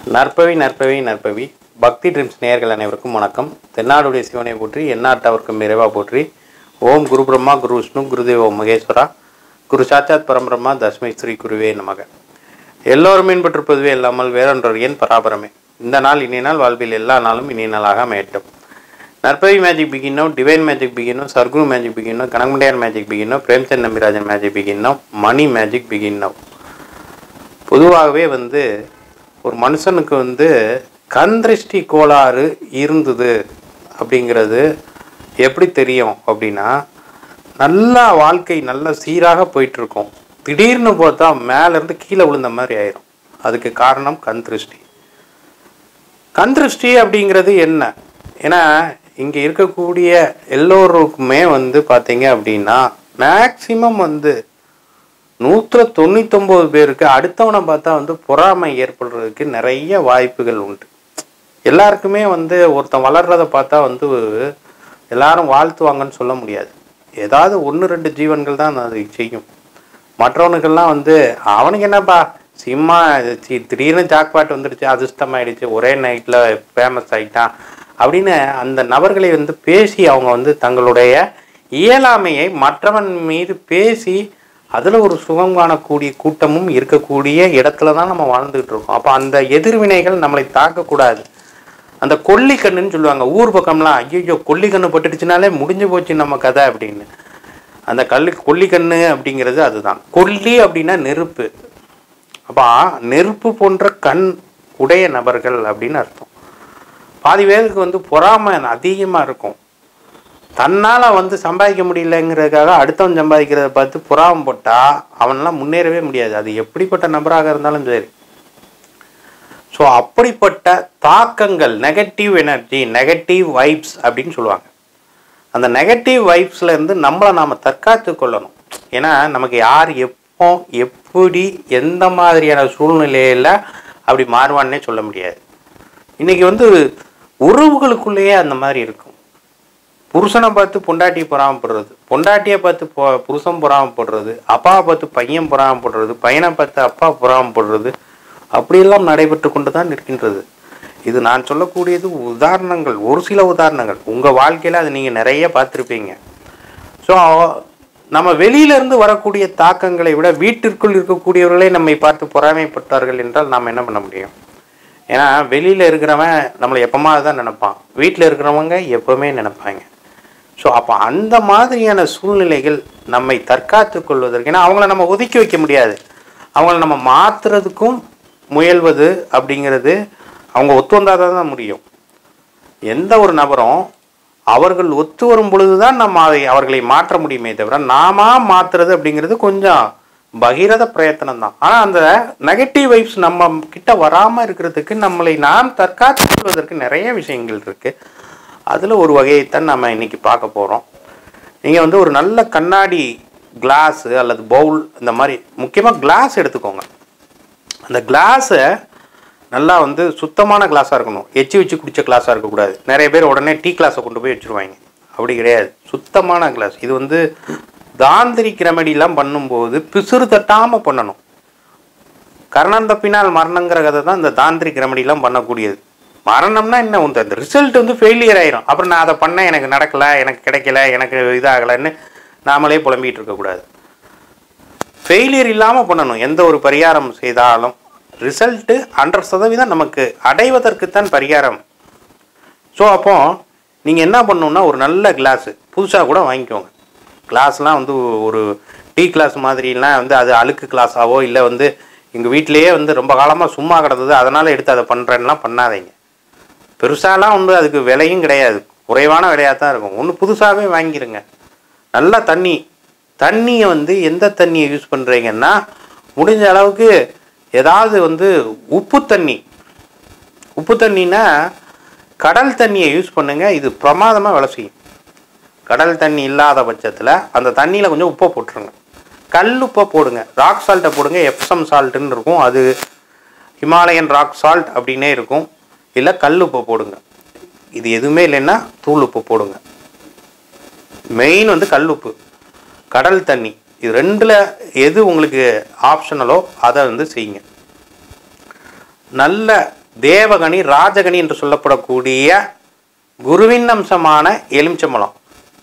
நற்பவி நற்பவி நற்பவி பக்தி ட்ரீம்ஸ் நேயர்கள் அனைவருக்கும் வணக்கம் தென்னாடுடைய சிவனை போற்றி எந்நாட்டவர்க்கும் இறைவா போற்றி ஓம் குரு பிரம்மா குரு விஷ்ணு குருதேவ மகேஸ்வரா குரு சாட்சாத் பரம்பிரம்மா தஸ்மை ஸ்ரீ குருவே நமக எல்லோரும் மீன்பற்றுப்பதுவே இல்லாமல் வேறொன்றொரு என் பராபரமே இந்த நாள் இனிய நாள் வாழ்வில் எல்லா நாளும் இனிய நாளாக அமையட்டும் நற்பவி மேஜிக் பிகினோ டிவைன் மேஜிக் பிகினோ சர்க்குரு மேஜிக் பிகினோ கனகமுடையார் மேஜிக் பிகினோ பிரேம்சந்த் நம்பிராஜன் மேஜிக் பிகினோ மணி மேஜிக் பிகினோ பொதுவாகவே வந்து ஒரு மனுஷனுக்கு வந்து கண் திருஷ்டி கோளாறு இருந்தது அப்படிங்கிறது எப்படி தெரியும் அப்படின்னா நல்லா வாழ்க்கை நல்ல சீராக போயிட்டு இருக்கும் திடீர்னு பார்த்தா மேலேருந்து கீழே விழுந்த மாதிரி ஆயிரும் அதுக்கு காரணம் கண் திருஷ்டி கண் திருஷ்டி அப்படிங்கிறது என்ன ஏன்னா இங்கே இருக்கக்கூடிய எல்லோருக்குமே வந்து பார்த்தீங்க அப்படின்னா மேக்சிமம் வந்து நூற்றுல தொண்ணூத்தொம்பது பேருக்கு அடுத்தவனை பார்த்தா வந்து பொறாமை ஏற்படுறதுக்கு நிறைய வாய்ப்புகள் உண்டு எல்லாருக்குமே வந்து ஒருத்தன் வளர்றத பார்த்தா வந்து எல்லாரும் வாழ்த்துவாங்கன்னு சொல்ல முடியாது ஏதாவது ஒன்று ரெண்டு ஜீவன்கள் தான் அது செய்யும் மற்றவனுக்கெல்லாம் வந்து அவனுக்கு என்னப்பா சிம்மா சி- திடீர்னு ஜாக்பாட் வந்துடுச்சு அதிர்ஷ்டமாயிடுச்சு ஒரே நைட்டில் ஃபேமஸ் ஆயிட்டான் அப்படின்னு அந்த நபர்களை வந்து பேசி அவங்க வந்து தங்களுடைய இயலாமையை மற்றவன் மீது பேசி அதில் ஒரு சுகம் காணக்கூடிய கூட்டமும் இருக்கக்கூடிய இடத்துல தான் நம்ம வாழ்ந்துகிட்டு இருக்கோம் அப்போ அந்த எதிர்வினைகள் நம்மளை தாக்கக்கூடாது அந்த கொல்லி கண்ணுன்னு சொல்லுவாங்க ஊர் பக்கம்லாம் ஐயோ கொல்லி கண்ணு பட்டுடுச்சுனாலே முடிஞ்சு போச்சு நம்ம கதை அப்படின்னு அந்த கல்லு கொல்லிக்கண்ணு அப்படிங்கிறது அதுதான் கொல்லி அப்படின்னா நெருப்பு அப்போ நெருப்பு போன்ற கண் உடைய நபர்கள் அப்படின்னு அர்த்தம் பாதி பேருக்கு வந்து பொறாமை அதிகமாக இருக்கும் தன்னால் வந்து சம்பாதிக்க முடியலங்கிறதுக்காக அடுத்தவன் சம்பாதிக்கிறத பார்த்து பொறாமை போட்டால் அவனெல்லாம் முன்னேறவே முடியாது அது எப்படிப்பட்ட நபராக இருந்தாலும் சரி ஸோ அப்படிப்பட்ட தாக்கங்கள் நெகட்டிவ் எனர்ஜி நெகட்டிவ் வைப்ஸ் அப்படின்னு சொல்லுவாங்க அந்த நெகட்டிவ் வைப்ஸ்ல இருந்து நம்மளை நாம் தற்காத்து கொள்ளணும் ஏன்னா நமக்கு யார் எப்போ எப்படி எந்த மாதிரியான சூழ்நிலையில் அப்படி மாறுவான்னே சொல்ல முடியாது இன்னைக்கு வந்து உறவுகளுக்குள்ளேயே அந்த மாதிரி இருக்கும் புருஷனை பார்த்து பொண்டாட்டி பொறாமப்படுறது பொண்டாட்டியை பார்த்து பொ புருஷன் பொறாமப்படுறது அப்பாவை பார்த்து பையன் பொறாமப்படுறது பையனை பார்த்து அப்பா பொறாமப்படுறது அப்படியெல்லாம் நடைபெற்று கொண்டு தான் இருக்கின்றது இது நான் சொல்லக்கூடியது உதாரணங்கள் ஒரு சில உதாரணங்கள் உங்கள் வாழ்க்கையில் அது நீங்கள் நிறைய பார்த்துருப்பீங்க ஸோ நம்ம வெளியிலிருந்து வரக்கூடிய தாக்கங்களை விட வீட்டிற்குள் இருக்கக்கூடியவர்களே நம்மை பார்த்து பொறாமைப்பட்டார்கள் என்றால் நாம் என்ன பண்ண முடியும் ஏன்னா வெளியில் இருக்கிறவன் நம்மளை எப்பமா தான் நினைப்பான் வீட்டில் இருக்கிறவங்க எப்பவுமே நினைப்பாங்க ஸோ அப்போ அந்த மாதிரியான சூழ்நிலைகள் நம்மை தற்காத்து கொள்வதற்கு ஏன்னா அவங்கள நம்ம ஒதுக்கி வைக்க முடியாது அவங்கள நம்ம மாற்றுறதுக்கும் முயல்வது அப்படிங்கிறது அவங்க ஒத்து வந்தால் தான் முடியும் எந்த ஒரு நபரும் அவர்கள் ஒத்து வரும் பொழுது தான் நம்ம அதை அவர்களை மாற்ற முடியுமே தவிர நாம மாற்றுறது அப்படிங்கிறது கொஞ்சம் பகிரத பிரயத்தனம் தான் ஆனால் அந்த நெகட்டிவ் வைப்ஸ் நம்ம கிட்ட வராமல் இருக்கிறதுக்கு நம்மளை நாம் தற்காத்துக் கொள்வதற்கு நிறைய விஷயங்கள் இருக்கு அதில் ஒரு வகையைத்தான் நம்ம இன்னைக்கு பார்க்க போகிறோம் நீங்கள் வந்து ஒரு நல்ல கண்ணாடி கிளாஸு அல்லது பவுல் இந்த மாதிரி முக்கியமாக கிளாஸ் எடுத்துக்கோங்க அந்த கிளாஸை நல்லா வந்து சுத்தமான கிளாஸாக இருக்கணும் எச்சி வச்சு குடிச்ச கிளாஸாக இருக்கக்கூடாது நிறைய பேர் உடனே டீ கிளாஸை கொண்டு போய் வச்சுருவாங்க அப்படி கிடையாது சுத்தமான கிளாஸ் இது வந்து தாந்திரிக் ரெமடிலாம் பண்ணும்போது பிசுறு தட்டாமல் பண்ணணும் கரணம் தப்பினால் மரணங்கிற கதை தான் இந்த தாந்திரிக் ரெமடிலாம் பண்ணக்கூடியது மரணம்னா என்ன உண்டு அந்த ரிசல்ட் வந்து ஃபெயிலியர் ஆயிரும் அப்புறம் நான் அதை பண்ணேன் எனக்கு நடக்கல எனக்கு கிடைக்கல எனக்கு இதாகலைன்னு நாமளே புலம்பிகிட்டு இருக்கக்கூடாது ஃபெயிலியர் இல்லாமல் பண்ணணும் எந்த ஒரு பரிகாரம் செய்தாலும் ரிசல்ட்டு ஹண்ட்ரட் சதவீதம் நமக்கு அடைவதற்குத்தான் பரிகாரம் ஸோ அப்போ நீங்கள் என்ன பண்ணணும்னா ஒரு நல்ல கிளாஸு புதுசாக கூட வாங்கிக்கோங்க கிளாஸ்லாம் வந்து ஒரு டீ கிளாஸ் மாதிரிலாம் வந்து அது அழுக்கு கிளாஸாவோ இல்லை வந்து எங்கள் வீட்டிலேயே வந்து ரொம்ப காலமாக சும்மா கிடந்தது அதனால் எடுத்து அதை பண்ணுறேன்லாம் பண்ணாதீங்க பெருசாலாம் வந்து அதுக்கு விலையும் கிடையாது குறைவான விலையாக தான் இருக்கும் ஒன்று புதுசாகவே வாங்கிருங்க நல்லா தண்ணி தண்ணியை வந்து எந்த தண்ணியை யூஸ் பண்ணுறீங்கன்னா முடிஞ்ச அளவுக்கு ஏதாவது வந்து உப்பு தண்ணி உப்பு தண்ணினா கடல் தண்ணியை யூஸ் பண்ணுங்க இது பிரமாதமாக வேலை செய்யும் கடல் தண்ணி இல்லாத பட்சத்தில் அந்த தண்ணியில் கொஞ்சம் உப்பை போட்டுருங்க கல் உப்பை போடுங்க ராக் சால்ட்டை போடுங்க எப்சம் சால்ட்டுன்னு இருக்கும் அது ஹிமாலயன் ராக் சால்ட் அப்படின்னே இருக்கும் இல்லை கல் உப்பை போடுங்க இது எதுவுமே இல்லைன்னா தூள் உப்பு போடுங்க மெயின் வந்து கல் உப்பு கடல் தண்ணி இது ரெண்டில் எது உங்களுக்கு ஆப்ஷனலோ அதை வந்து செய்யுங்க நல்ல தேவகனி ராஜகனி என்று சொல்லப்படக்கூடிய குருவின் அம்சமான எலுமிச்சம்பழம்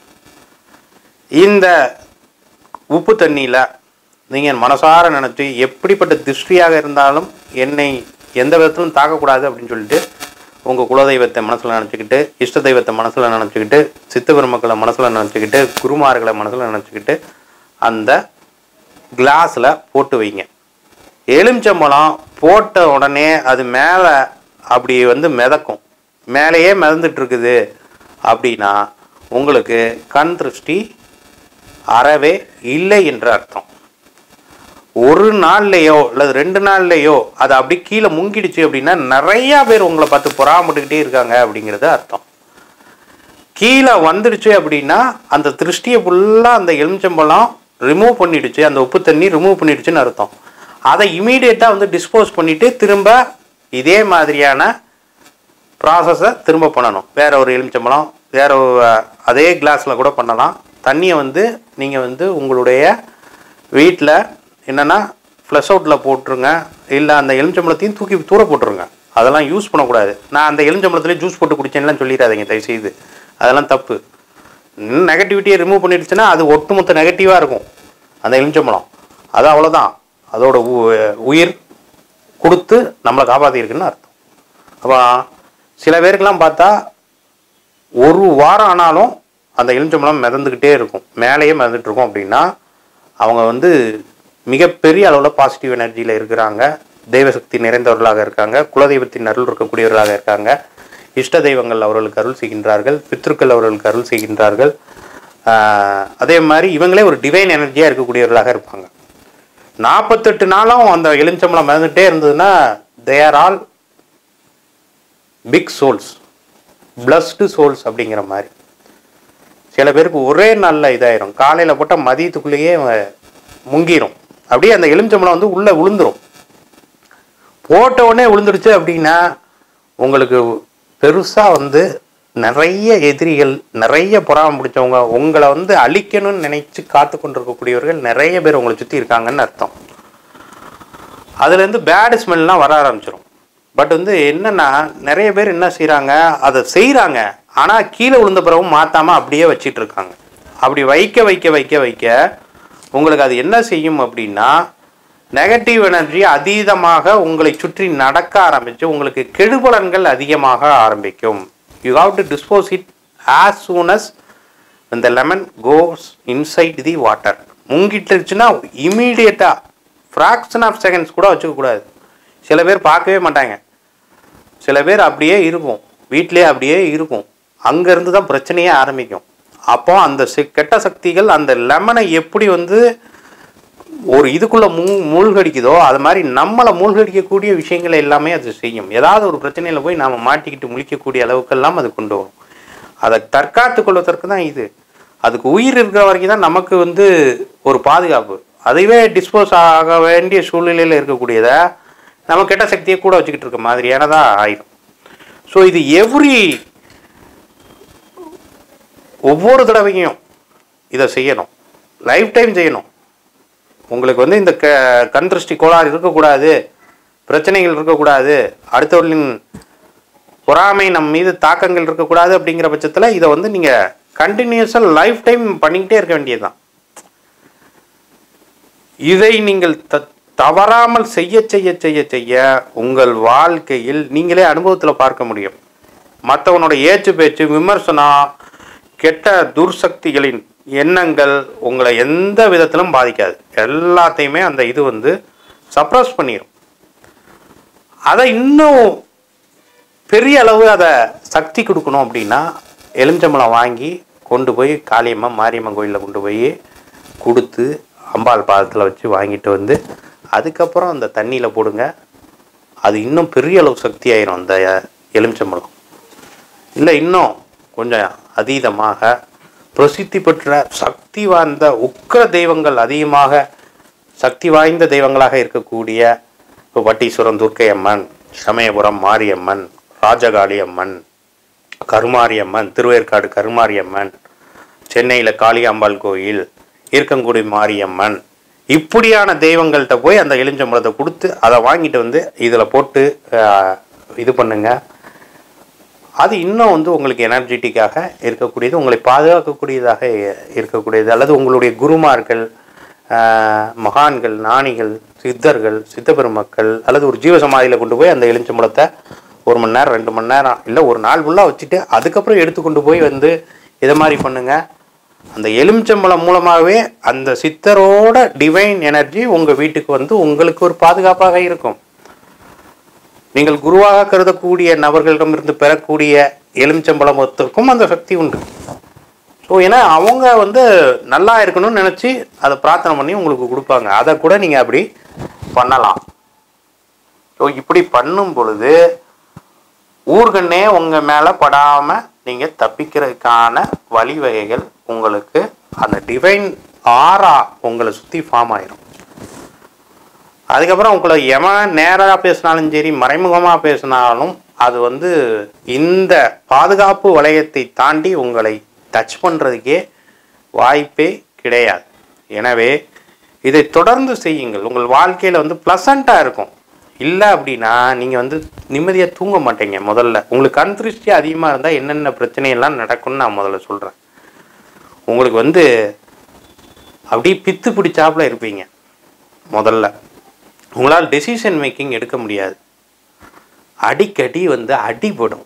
இந்த உப்பு தண்ணியில் நீங்கள் மனசார நினச்சி எப்படிப்பட்ட திருஷ்டியாக இருந்தாலும் என்னை எந்த விதத்திலும் தாக்கக்கூடாது அப்படின்னு சொல்லிட்டு உங்கள் குலதெய்வத்தை மனசில் நினச்சிக்கிட்டு இஷ்ட தெய்வத்தை மனசில் நினச்சிக்கிட்டு சித்த பெருமக்களை மனசில் நினச்சிக்கிட்டு குருமார்களை மனசில் நினச்சிக்கிட்டு அந்த கிளாஸில் போட்டு வைங்க எலுமிச்சம்பழம் போட்ட உடனே அது மேலே அப்படி வந்து மிதக்கும் மேலேயே மிதந்துட்டு இருக்குது அப்படின்னா உங்களுக்கு கண் திருஷ்டி அறவே இல்லை என்று அர்த்தம் ஒரு நாள்லையோ அல்லது ரெண்டு நாள்லையோ அது அப்படி கீழே முங்கிடுச்சு அப்படின்னா நிறைய பேர் உங்களை பார்த்து பொறாமட்டுக்கிட்டே இருக்காங்க அப்படிங்கிறது அர்த்தம் கீழே வந்துடுச்சு அப்படின்னா அந்த திருஷ்டியை ஃபுல்லாக அந்த எலுமிச்சம்பழம் ரிமூவ் பண்ணிடுச்சு அந்த உப்பு தண்ணி ரிமூவ் பண்ணிடுச்சுன்னு அர்த்தம் அதை இமீடியட்டாக வந்து டிஸ்போஸ் பண்ணிவிட்டு திரும்ப இதே மாதிரியான ப்ராசஸை திரும்ப பண்ணணும் வேற ஒரு எலுமிச்சம்பழம் வேற ஒரு, அஹ், அதே கிளாஸில் கூட பண்ணலாம் தண்ணியை வந்து நீங்கள் வந்து உங்களுடைய வீட்டில் என்னென்னா ஃப்ளஷ் அவுட்டில் போட்டுருங்க இல்லை அந்த எலுமிச்சம்பழத்தையும் தூக்கி தூர போட்டுருங்க அதெல்லாம் யூஸ் பண்ணக்கூடாது நான் அந்த எலுமிச்சம்பழத்துலேயே ஜூஸ் போட்டு குடிச்சேன்லாம் சொல்லிடாதீங்க தயவுசெய்து அதெல்லாம் தப்பு நெகட்டிவிட்டியை ரிமூவ் பண்ணிடுச்சுன்னா அது ஒட்டுமொத்த நெகட்டிவாக இருக்கும் அந்த எலுமிச்சம்பழம் அது அவ்வளோதான் அதோட உ- உயிர் கொடுத்து நம்மளை காப்பாற்றிருக்குன்னு அர்த்தம் அப்போ சில பேருக்கெல்லாம் பார்த்தா ஒரு வாரம் ஆனாலும் அந்த எலுமிச்சம்பழம் மிதந்துக்கிட்டே இருக்கும் மேலேயே மிதந்துட்டு இருக்கும் அப்படின்னா அவங்க வந்து மிகப்பெரிய அளவில் பாசிட்டிவ் எனர்ஜியில் இருக்கிறாங்க தெய்வசக்தி நிறைந்தவர்களாக இருக்காங்க குலதெய்வத்தின் அருள் இருக்கக்கூடியவர்களாக இருக்காங்க இஷ்ட தெய்வங்கள் அவர்களுக்கு அருள் செய்கின்றார்கள் பித்ருக்கள் அவர்களுக்கு அருள் செய்கின்றார்கள் ஆஹ் அதே மாதிரி இவங்களே ஒரு டிவைன் எனர்ஜியாக இருக்கக்கூடியவர்களாக இருப்பாங்க நாற்பத்தெட்டு நாளும் அந்த எலுமிச்சம்பழம் மிதந்துட்டே இருந்ததுன்னா they are all big souls blessed souls அப்படிங்கிற மாதிரி சில பேருக்கு ஒரே நாளில் இதாயிரும் காலையில் போட்டால் மதியத்துக்குள்ளேயே அவன் முங்கிரும் அப்படியே அந்த எலுமிச்சம்பழம் வந்து உள்ளே விழுந்துரும் போட்ட உடனே விழுந்துடுச்சு அப்படின்னா உங்களுக்கு பெருசாக வந்து நிறைய எதிரிகள் நிறைய பொறாம பிடிச்சவங்க உங்களை வந்து அழிக்கணும்னு நினைச்சு காத்து கொண்டிருக்கக்கூடியவர்கள் நிறைய பேர் உங்களை சுற்றி இருக்காங்கன்னு அர்த்தம் அதுலேருந்து பேட் ஸ்மெல்லாம் வர ஆரம்பிச்சிடும் பட் வந்து என்னன்னா நிறைய பேர் என்ன செய்கிறாங்க அதை செய்கிறாங்க ஆனால் கீழே விழுந்த பிறகும் மாற்றாமல் அப்படியே வச்சிட்டு இருக்காங்க அப்படி வைக்க வைக்க வைக்க வைக்க உங்களுக்கு அது என்ன செய்யும் அப்படின்னா நெகட்டிவ் எனர்ஜி அதீதமாக உங்களை சுற்றி நடக்க ஆரம்பித்து உங்களுக்கு கெடுபலன்கள் அதிகமாக ஆரம்பிக்கும் you have to dispose it as soon as இந்த lemon goes inside the water முங்கிட்டுருச்சுன்னா இமீடியட்டாக ஃப்ராக்ஷன் ஆஃப் செகண்ட்ஸ் கூட வச்சுக்க கூடாது சில பேர் பார்க்கவே மாட்டாங்க சில பேர் அப்படியே இருக்கும் வீட்டிலே அப்படியே இருக்கும் அங்கேருந்து தான் பிரச்சனையே ஆரம்பிக்கும் அப்போ அந்த சி- கெட்ட சக்திகள் அந்த லெமனை எப்படி வந்து ஒரு இதுக்குள்ள மூ மூழ்கடிக்குதோ அது மாதிரி நம்மளை மூழ்கடிக்கக்கூடிய விஷயங்களை எல்லாமே அது செய்யும் ஏதாவது ஒரு பிரச்சனையில் போய் நாம் மாட்டிக்கிட்டு முழிக்கக்கூடிய அளவுக்கெல்லாம் அது கொண்டு வரும் அதை தற்காத்து கொள்வதற்கு தான் இது அதுக்கு உயிர் இருக்கிற வரைக்கும் தான் நமக்கு வந்து ஒரு பாதுகாப்பு அதுவே டிஸ்போஸ் ஆக வேண்டிய சூழ்நிலையில் இருக்கக்கூடியதை நம்ம கெட்ட சக்தியை கூட வச்சுக்கிட்டு இருக்க மாதிரியானதாக ஆயிடும் ஸோ இது எவ்ரி ஒவ்வொரு தடவையும் இதை செய்யணும் லைஃப் டைம் செய்யணும் உங்களுக்கு வந்து இந்த க கண் திருஷ்டி கோளாறு இருக்கக்கூடாது பிரச்சனைகள் இருக்கக்கூடாது அடுத்தவர்களின் பொறாமை நம் மீது தாக்கங்கள் இருக்கக்கூடாது அப்படிங்கிற பட்சத்தில் இதை வந்து நீங்கள் கண்டினியூஸாக லைஃப் டைம் பண்ணிக்கிட்டே இருக்க வேண்டியதுதான் இதை நீங்கள் த தவறாமல் செய்ய செய்ய செய்ய செய்ய உங்கள் வாழ்க்கையில் நீங்களே அனுபவத்தில் பார்க்க முடியும் மற்றவனோட ஏச்சு பேச்சு விமர்சனம் கெட்ட துர்சக்திகளின் எண்ணங்கள் உங்களை எந்த விதத்திலும் பாதிக்காது எல்லாத்தையுமே அந்த இது வந்து சப்ரஸ் பண்ணிடும் அதை இன்னும் பெரிய அளவு அதை சக்தி கொடுக்கணும் அப்படின்னா எலுமிச்சம்பழம் வாங்கி கொண்டு போய் காளியம்மா மாரியம்மன் கோயிலில் கொண்டு போய் கொடுத்து அம்பாள் பாதத்தில் வச்சு வாங்கிட்டு வந்து அதுக்கப்புறம் அந்த தண்ணியில் போடுங்க அது இன்னும் பெரிய அளவு சக்தி ஆயிரும் அந்த எலுமிச்சம்பழம் இல்லை இன்னும் கொஞ்சம் அதீதமாக பிரசித்தி பெற்ற சக்தி வாய்ந்த உக்கிர தெய்வங்கள் அதிகமாக சக்தி வாய்ந்த தெய்வங்களாக இருக்கக்கூடிய இப்போ பட்டீஸ்வரம் துர்க்கை அம்மன் சமயபுரம் மாரியம்மன் ராஜகாளி அம்மன் கருமாரியம்மன் திருவேற்காடு கருமாரியம்மன் சென்னையில் காளியாம்பாள் கோயில் இருக்கங்குடி மாரியம்மன் இப்படியான தெய்வங்கள்கிட்ட போய் அந்த எலுமிச்சம்பழத்தை கொடுத்து அதை வாங்கிட்டு வந்து இதில் போட்டு ஆஹ், இது பண்ணுங்க அது இன்னும் வந்து உங்களுக்கு எனர்ஜெட்டிக்காக இருக்கக்கூடியது உங்களை பாதுகாக்கக்கூடியதாக இ- இருக்கக்கூடியது அல்லது உங்களுடைய குருமார்கள் ஆஹ், மகான்கள் ஞானிகள் சித்தர்கள் சித்த பெருமக்கள் அல்லது ஒரு ஜீவ சமாதியில் கொண்டு போய் அந்த எலுமிச்சம்பழத்தை ஒரு மணி நேரம் ரெண்டு மணி நேரம் இல்லை ஒரு நாள் ஃபுல்லாக வச்சுட்டு அதுக்கப்புறம் எடுத்து கொண்டு போய் வந்து இதை மாதிரி பண்ணுங்க அந்த எலுமிச்சம்பழம் மூலமாகவே அந்த சித்தரோட டிவைன் எனர்ஜி உங்கள் வீட்டுக்கு வந்து உங்களுக்கு ஒரு பாதுகாப்பாக இருக்கும் நீங்கள் குருவாக கருதக்கூடிய நபர்களிடமிருந்து பெறக்கூடிய எலுமிச்சம்பழமத்திற்கும் அந்த சக்தி உண்டு ஸோ ஏன்னா அவங்க வந்து நல்லா இருக்கணும்னு நினச்சி அதை பிரார்த்தனை பண்ணி உங்களுக்கு கொடுப்பாங்க அதை கூட நீங்கள் அப்படி பண்ணலாம் ஸோ இப்படி பண்ணும் பொழுது ஊர்கண்ணே உங்கள் மேலே படாமல் நீங்கள் தப்பிக்கிறதுக்கான வழிவகைகள் உங்களுக்கு அந்த டிவைன் ஆரா உங்களை சுற்றி ஃபார்ம் ஆயிரும் அதுக்கப்புறம் உங்களை எவன் நேராக பேசினாலும் சரி மறைமுகமாக பேசினாலும் அது வந்து இந்த பாதுகாப்பு வளையத்தை தாண்டி உங்களை டச் பண்ணுறதுக்கே வாய்ப்பே கிடையாது எனவே இதை தொடர்ந்து செய்யுங்கள் உங்கள் வாழ்க்கையில் வந்து ப்ளசண்ட்டாக இருக்கும் இல்லை அப்படின்னா நீங்கள் வந்து நிம்மதியாக தூங்க மாட்டீங்க முதல்ல உங்களுக்கு கண் திருஷ்டி அதிகமாக இருந்தால் என்னென்ன பிரச்சனையெல்லாம் நடக்கும்னு நான் முதல்ல சொல்கிறேன் உங்களுக்கு வந்து அப்படியே பித்து பிடிச்சாப்புல இருப்பீங்க முதல்ல உங்களால் டெசிஷன் மேக்கிங் எடுக்க முடியாது அடிக்கடி வந்து அடிபடும்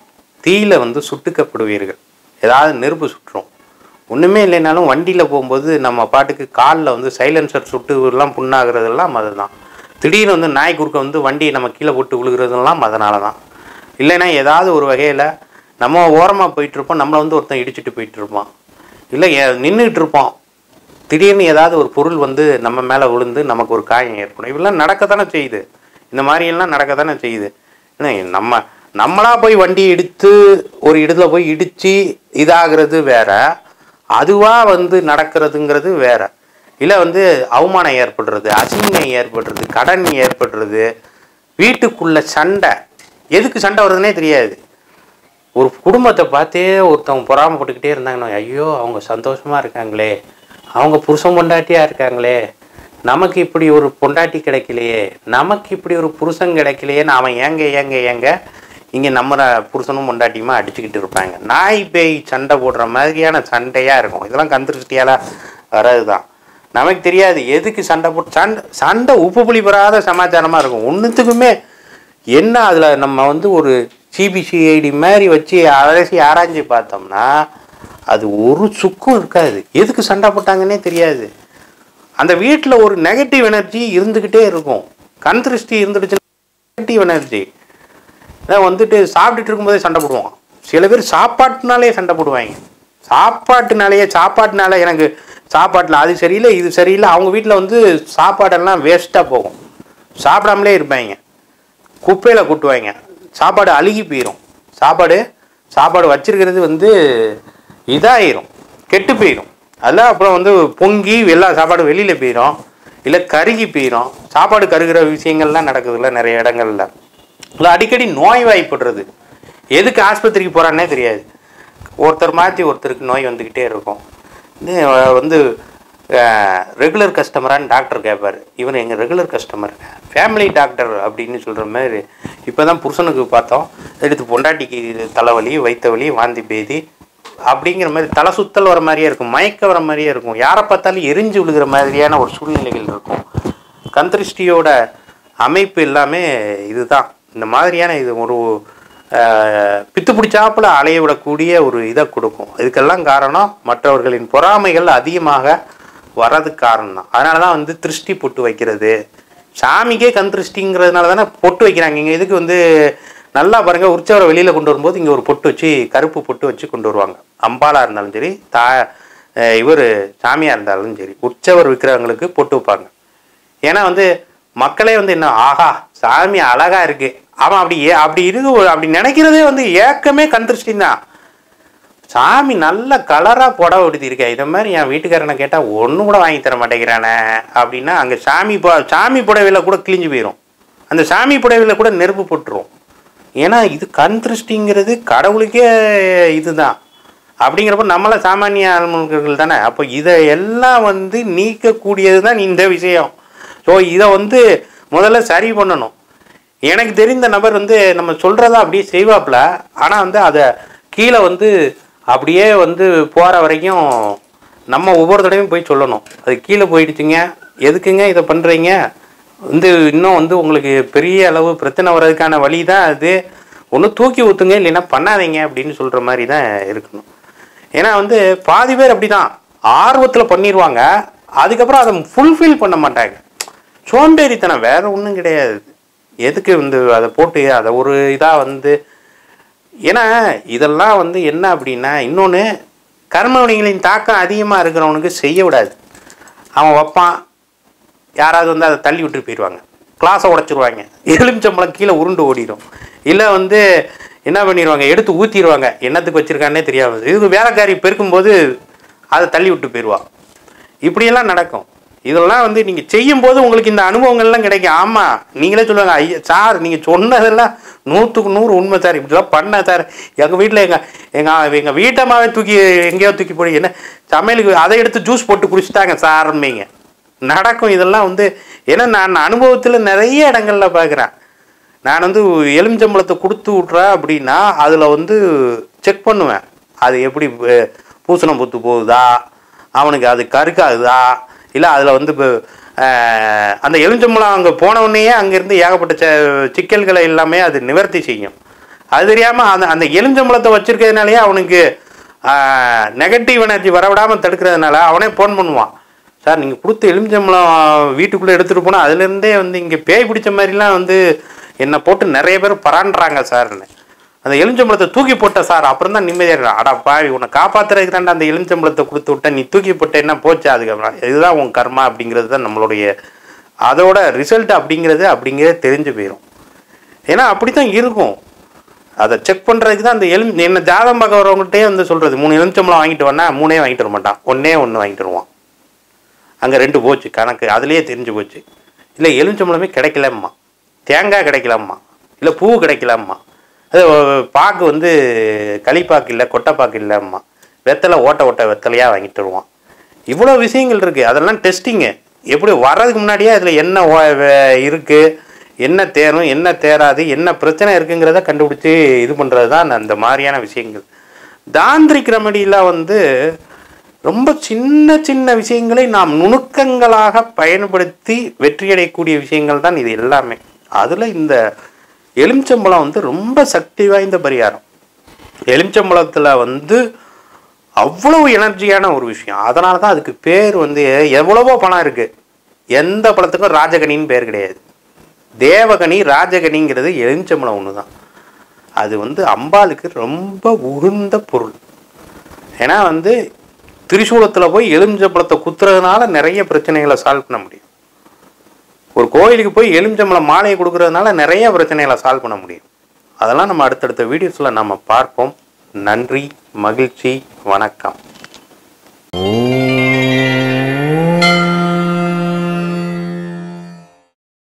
தீயில வந்து சுட்டுக்கப்படுவீர்கள் ஏதாவது நெருப்பு சுட்டுரும் ஒன்றுமே இல்லைனாலும் வண்டியில் போகும்போது நம்ம பாட்டுக்கு காலில் வந்து சைலன்சர் சுட்டு எல்லாம் புண்ணாகிறதெல்லாம் அதுதான் திடீர்னு வந்து நாய் குறுக்க வந்து வண்டியை நம்ம கீழே போட்டு விழுகிறதெல்லாம் அதனால தான் இல்லைன்னா ஏதாவது ஒரு வகையில் நம்ம ஓரமாக போயிட்டுருப்போம் நம்மளை வந்து ஒருத்தன் இடிச்சிட்டு போயிட்டு இருப்பான் இல்லை நின்றுட்டு இருப்போம் திடீர்னு ஏதாவது ஒரு பொருள் வந்து நம்ம மேலே விழுந்து நமக்கு ஒரு காயம் ஏற்படும் இப்படிலாம் நடக்கத்தானே செய்யுது இந்த மாதிரியெல்லாம் நடக்கத்தானே செய்யுது ஏன்னா நம்ம நம்மளா போய் வண்டி இடித்து ஒரு இடத்துல போய் இடித்து இதாகிறது வேற அதுவாக வந்து நடக்கிறதுங்கிறது வேற இல்லை வந்து அவமானம் ஏற்படுறது அசிங்கம் ஏற்படுறது கடன் ஏற்படுறது வீட்டுக்குள்ள சண்டை எதுக்கு சண்டை வருதுன்னே தெரியாது ஒரு குடும்பத்தை பார்த்தே ஒருத்தவங்க பொறாமப்பட்டுக்கிட்டே இருந்தாங்கன்னா ஐயோ அவங்க சந்தோஷமா இருக்காங்களே அவங்க புருஷன் பொண்டாட்டியா இருக்காங்களே நமக்கு இப்படி ஒரு பொண்டாட்டி கிடைக்கலையே நமக்கு இப்படி ஒரு புருஷன் கிடைக்கலையேன்னு அவன் ஏங்க ஏங்க ஏங்க இங்கே நம்ம புருஷனும் பொண்டாட்டியுமா அடிச்சுக்கிட்டு இருப்பாங்க நாய் பேய் சண்டை போடுற மாதிரியான சண்டையாக இருக்கும் இதெல்லாம் கந்திருஷ்டியால வர்றது தான் நமக்கு தெரியாது எதுக்கு சண்டை போட்டு சண்டை சண்டை உப்பு புளி பெறாத சமாச்சாரமாக இருக்கும் ஒன்றுத்துக்குமே என்ன அதில் நம்ம வந்து ஒரு சிபிசிஐடி மாதிரி வச்சு அலசி ஆராய்ஞ்சு பார்த்தோம்னா அது ஒரு சுக்கும் இருக்காது எதுக்கு சண்டை போட்டாங்கன்னே தெரியாது அந்த வீட்டில் ஒரு நெகட்டிவ் எனர்ஜி இருந்துக்கிட்டே இருக்கும் கண் திருஷ்டி இருந்துடுச்சுன்னா நெகட்டிவ் எனர்ஜி அதான் வந்துட்டு சாப்பிட்டுட்டு இருக்கும்போதே சண்டை போடுவான் சில பேர் சாப்பாட்டுனாலே சண்டை போடுவாங்க சாப்பாட்டுனாலேயே சாப்பாட்டுனால எனக்கு சாப்பாட்டில் அது சரியில்லை இது சரியில்லை அவங்க வீட்டில் வந்து சாப்பாடெல்லாம் வேஸ்ட்டாக போகும் சாப்பிடாமலே இருப்பாங்க குப்பையில் கொட்டுவாங்க சாப்பாடு அழுகி போயிடும் சாப்பாடு சாப்பாடு வச்சிருக்கிறது வந்து இதாயிரும் கெட்டு போயிடும் அதில் அப்புறம் வந்து பொங்கி எல்லா சாப்பாடும் வெளியில் போயிடும் இல்லை கருகி போயிடும் சாப்பாடு கருகிற விஷயங்கள்லாம் நடக்குதுல்ல நிறைய இடங்கள்ல இல்லை அடிக்கடி நோய் வாய்ப்படுறது எதுக்கு ஆஸ்பத்திரிக்கு போகிறான்னே தெரியாது ஒருத்தர் மாற்றி ஒருத்தருக்கு நோய் வந்துக்கிட்டே இருக்கும் இது அஹ், வந்து ரெகுலர் கஸ்டமரான்னு டாக்டர் கேட்பாரு இவர் எங்கள் ரெகுலர் கஸ்டமர் ஃபேமிலி டாக்டர் அப்படின்னு சொல்கிற மாதிரி இப்போ தான் புருஷனுக்கு பார்த்தோம் எடுத்து பொண்டாட்டிக்கு தலைவலி வயிற்று வலி வாந்தி பேதி அப்படிங்கிற மாதிரி தலை சுத்தல் வர மாதிரியே இருக்கும் மயக்க வர மாதிரியே இருக்கும் யாரை பார்த்தாலும் எரிஞ்சு விழுகிற மாதிரியான ஒரு சூழ்நிலைகள் இருக்கும் கந்திருஷ்டியோட அமைப்பு எல்லாமே இதுதான் இந்த மாதிரியான இது ஒரு ஆஹ், பித்து பிடிச்சாப்புல அலைய விடக்கூடிய ஒரு இதை கொடுக்கும் இதுக்கெல்லாம் காரணம் மற்றவர்களின் பொறாமைகள் அதிகமாக வர்றதுக்கு காரணம் தான் அதனால தான் வந்து திருஷ்டி பொட்டு வைக்கிறது சாமிக்கே கண் திருஷ்டிங்கிறதுனால தானே பொட்டு வைக்கிறாங்க இங்கே இதுக்கு வந்து நல்லா பாருங்க உற்சவரை வெளியில் கொண்டு வரும்போது இங்கே ஒரு பொட்டு வச்சு கருப்பு பொட்டு வச்சு கொண்டு வருவாங்க அம்பாலாக இருந்தாலும் சரி தா இவர் சாமியாக இருந்தாலும் சரி உற்சவர் விற்கிறவங்களுக்கு பொட்டு வைப்பாங்க ஏன்னா வந்து மக்களே வந்து என்ன ஆஹா சாமி அழகா இருக்கு அவன் அப்படி ஏ- அப்படி இருக்கு அப்படி நினைக்கிறதே வந்து ஏக்கமே கண் திருஷ்டி தான் சாமி நல்ல கலரா புடவை உடுத்திருக்கா இதை மாதிரி என் வீட்டுக்காரனை கேட்டா ஒண்ணு கூட வாங்கி தர மாட்டேங்கிறானே அப்படின்னா அங்க சாமி பு- சாமி புடவையில கூட கிழிஞ்சு போயிடும் அந்த சாமி புடவையில கூட நெருப்பு போட்டுரும் ஏன்னா இது கண் திருஷ்டிங்கிறது கடவுளுக்கே இதுதான் அப்படிங்கிறப்ப நம்மள சாமானிய ஆன்மீகர்கள் தானே அப்போ இதை எல்லாம் வந்து நீக்கக்கூடியது தான் இந்த விஷயம் ஸோ இதை வந்து முதல்ல சரி பண்ணணும் எனக்கு தெரிந்த நபர் வந்து நம்ம சொல்கிறத அப்படியே செய்வாப்புல ஆனால் வந்து அதை கீழே வந்து அப்படியே வந்து போகிற வரைக்கும் நம்ம ஒவ்வொரு தடவையும் போய் சொல்லணும் அது கீழே போயிடுச்சுங்க எதுக்குங்க இதை பண்ணுறீங்க வந்து இன்னும் வந்து உங்களுக்கு பெரிய அளவு பிரச்சனை வர்றதுக்கான வழி தான் அது ஒன்று தூக்கி ஊற்றுங்க இல்லைன்னா பண்ணாதீங்க அப்படின்னு சொல்கிற மாதிரி தான் இருக்கணும் ஏன்னா வந்து பாதி பேர் அப்படி தான் ஆர்வத்தில் பண்ணிடுவாங்க அதுக்கப்புறம் அதை ஃபுல்ஃபில் பண்ண மாட்டாங்க சோம்பேறித்தனம் வேற ஒன்றும் கிடையாது எதுக்கு வந்து அதை போட்டு அதை ஒரு இதாக வந்து ஏன்னா இதெல்லாம் வந்து என்ன அப்படின்னா இன்னொன்று கர்மவினைகளின் தாக்கம் அதிகமாக இருக்கிறவனுக்கு செய்ய விடாது அவன் வைப்பான் யாராவது வந்து அதை தள்ளி விட்டு போயிடுவாங்க கிளாஸை உடச்சிருவாங்க எலுமிச்சம்பழம் கீழே உருண்டு ஓடிடும் இல்லை வந்து என்ன பண்ணிடுவாங்க எடுத்து ஊற்றிடுவாங்க என்னத்துக்கு வச்சுருக்கானே தெரியாது இதுக்கு வேலைக்காரி பெருக்கும்போது அதை தள்ளி விட்டு போயிடுவா இப்படியெல்லாம் நடக்கும் இதெல்லாம் வந்து நீங்கள் செய்யும்போது உங்களுக்கு இந்த அனுபவங்கள்லாம் கிடைக்கும் ஆமாம் நீங்களே சொல்லுவாங்க ஐயா சார் நீங்கள் சொன்னதெல்லாம் நூற்றுக்கு நூறு உண்மை சார் இப்படிலாம் பண்ண சார் எங்கள் வீட்டில் எங்கள் எங்கள் எங்கள் வீட்டம்மாவே தூக்கி எங்கேயோ தூக்கி போய் என்ன சமையலுக்கு அதை எடுத்து ஜூஸ் போட்டு குடிச்சிட்டாங்க சார்மீங்க நடக்கும் இதெல்லாம் வந்து ஏன்னா நான் அனுபவத்தில் நிறைய இடங்கள்ல பார்க்குறேன் நான் வந்து எலுமிச்சம்பழத்தை கொடுத்து விட்றேன் அப்படின்னா அதில் வந்து செக் பண்ணுவேன் அது எப்படி அஹ், பூசணம் பூத்து போகுதா அவனுக்கு அது கருக்காகுதா இல்லை அதில் வந்து இப்போ அஹ், அந்த எலுமிச்சம்பழம் அங்கே போனவுடனேயே அங்கேருந்து ஏகப்பட்ட ச- சிக்கல்களை எல்லாமே அது நிவர்த்தி செய்யும் அது தெரியாமல் அந்த அந்த எலுமிச்சம்பழத்தை வச்சிருக்கிறதுனாலயே அவனுக்கு நெகட்டிவ் எனர்ஜி வரவிடாமல் தடுக்கிறதுனால அவனே ஃபோன் பண்ணுவான் சார் நீங்கள் கொடுத்த எலுமிச்சம்பழம் வீட்டுக்குள்ளே எடுத்துகிட்டு போனால் அதுலேருந்தே வந்து இங்கே பேய் பிடிச்ச மாதிரிலாம் வந்து என்னை போட்டு நிறைய பேர் பராண்டுறாங்க சார்னு அந்த எலுமிச்சம்பழத்தை தூக்கி போட்ட சார் அப்புறம் தான் நிம்மதியாக இருக்கா அடா பாவி உன்னை காப்பாத்துறதுக்கு தாண்டா அந்த எலுமிச்சம்பழத்தை கொடுத்து விட்ட நீ தூக்கி போட்ட என்ன போச்சு அதுக்கப்புறம் இதுதான் உன் கர்மா அப்படிங்கிறது தான் நம்மளுடைய அதோட ரிசல்ட் அப்படிங்கிறது அப்படிங்கிறதே தெரிஞ்சு போயிடும் ஏன்னா அப்படி தான் இருக்கும் அதை செக் பண்ணுறதுக்கு தான் அந்த எலும் என்ன ஜாதகம் பார்க்க வரவங்ககிட்டே வந்து சொல்கிறது மூணு எலுமிச்சம்பழம் வாங்கிட்டு வரனா மூணே வாங்கிட்டு வர மாட்டான் ஒன்றே ஒன்று வாங்கிட்டு வருவான் அங்கே ரெண்டு போச்சு கணக்கு அதுலேயே தெரிஞ்சு போச்சு இல்லை எலுமிச்சம்பழமே கிடைக்கலம்மா தேங்காய் கிடைக்கலாம்மா இல்லை பூ கிடைக்கலாம்மா அது ஒ- பாக்கு வந்து களிப்பாக்கு இல்லை கொட்டைப்பாக்கு இல்லைம்மா வெத்தலை ஓட்ட ஓட்ட வெத்தலையாக வாங்கிட்டு வருவான் இவ்வளோ விஷயங்கள் இருக்குது அதெல்லாம் டெஸ்டிங்கு எப்படி வர்றதுக்கு முன்னாடியே அதில் என்ன ஓ- வே- இருக்கு என்ன தேரும் என்ன தேராது என்ன பிரச்சனை இருக்குங்கிறத கண்டுபிடிச்சி இது பண்ணுறது தான் அந்த மாதிரியான விஷயங்கள் தாந்திரிக் ரெமடிலாம் வந்து ரொம்ப சின்ன சின்ன விஷயங்களை நாம் நுணுக்கங்களாக பயன்படுத்தி வெற்றியடையக்கூடிய விஷயங்கள் தான் இது எல்லாமே அதில் இந்த எலுமிச்சம்பழம் வந்து ரொம்ப சக்தி வாய்ந்த பரிகாரம் எலுமிச்சம்பழத்தில் வந்து அவ்வளவு எனர்ஜியான ஒரு விஷயம் அதனால தான் அதுக்கு பேர் வந்து எவ்வளவோ பணம் இருக்குது எந்த பழத்துக்கும் ராஜகனின்னு பேர் கிடையாது தேவகனி ராஜகனிங்கிறது எலுமிச்சம்பழம் ஒன்று தான் அது வந்து அம்பாளுக்கு ரொம்ப உகந்த பொருள் ஏன்னா வந்து திரிசூலத்தில் போய் எலுமிச்சம்பழத்தை குத்துறதுனால நிறைய பிரச்சனைகளை சால்வ் பண்ண முடியும் ஒரு கோயிலுக்கு போய் எலுமிச்சம்பழம் மாலையை கொடுக்கறதுனால நிறைய பிரச்சனைகளை சால்வ் பண்ண முடியும் அதெல்லாம் நம்ம அடுத்தடுத்த வீடியோஸில் நம்ம பார்ப்போம் நன்றி மகிழ்ச்சி வணக்கம்